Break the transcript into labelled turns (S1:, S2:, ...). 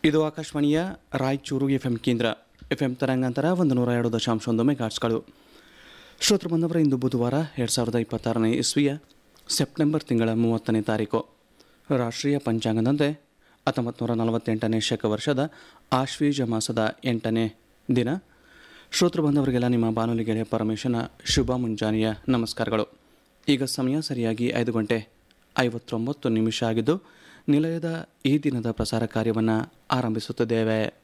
S1: ಇದು ಆಕಾಶವಾಣಿಯ Raichur F M ಕೇಂದ್ರ ಎಫ್ ಎಂ ತರಂಗಾಂತರ ಒಂದು ನೂರ ಎರಡು ದಶಾಂಶ ಒಂದು ಮೆಗಾಟ್ಸ್ಗಳು ಶ್ರೋತೃ ಬಂದವರ ಇಂದು ಬುಧವಾರ ಎರಡು ಸಾವಿರದ ಇಪ್ಪತ್ತಾರನೇ ಇಸ್ವಿಯ ಸೆಪ್ಟೆಂಬರ್ ತಿಂಗಳ ಮೂವತ್ತನೇ ತಾರೀಕು ರಾಷ್ಟ್ರೀಯ ಪಂಚಾಂಗದಂತೆ ಹತ್ತೊಂಬತ್ತು ನೂರ ನಲವತ್ತೆಂಟನೇ ಶಕ ವರ್ಷದ ಆಶ್ವೀಜ ಮಾಸದ ಎಂಟನೇ ದಿನ ಶ್ರೋತೃ ಬಂದವರಿಗೆಲ್ಲ ನಿಮ್ಮ ಬಾನುಲಿ ಗೆಳೆಯ ಪರಮೇಶನ ಶುಭ ಮುಂಜಾನೆಯ ನಮಸ್ಕಾರಗಳು ಈಗ ಸಮಯ ಸರಿಯಾಗಿ ಐದು ಗಂಟೆ ಐವತ್ತೊಂಬತ್ತು ನಿಮಿಷ ಆಗಿದ್ದು ನಿಲಯದ ಈ ದಿನದ ಪ್ರಸಾರ ಕಾರ್ಯವನ್ನು ಆರಂಭಿಸುತ್ತಿದ್ದೇವೆ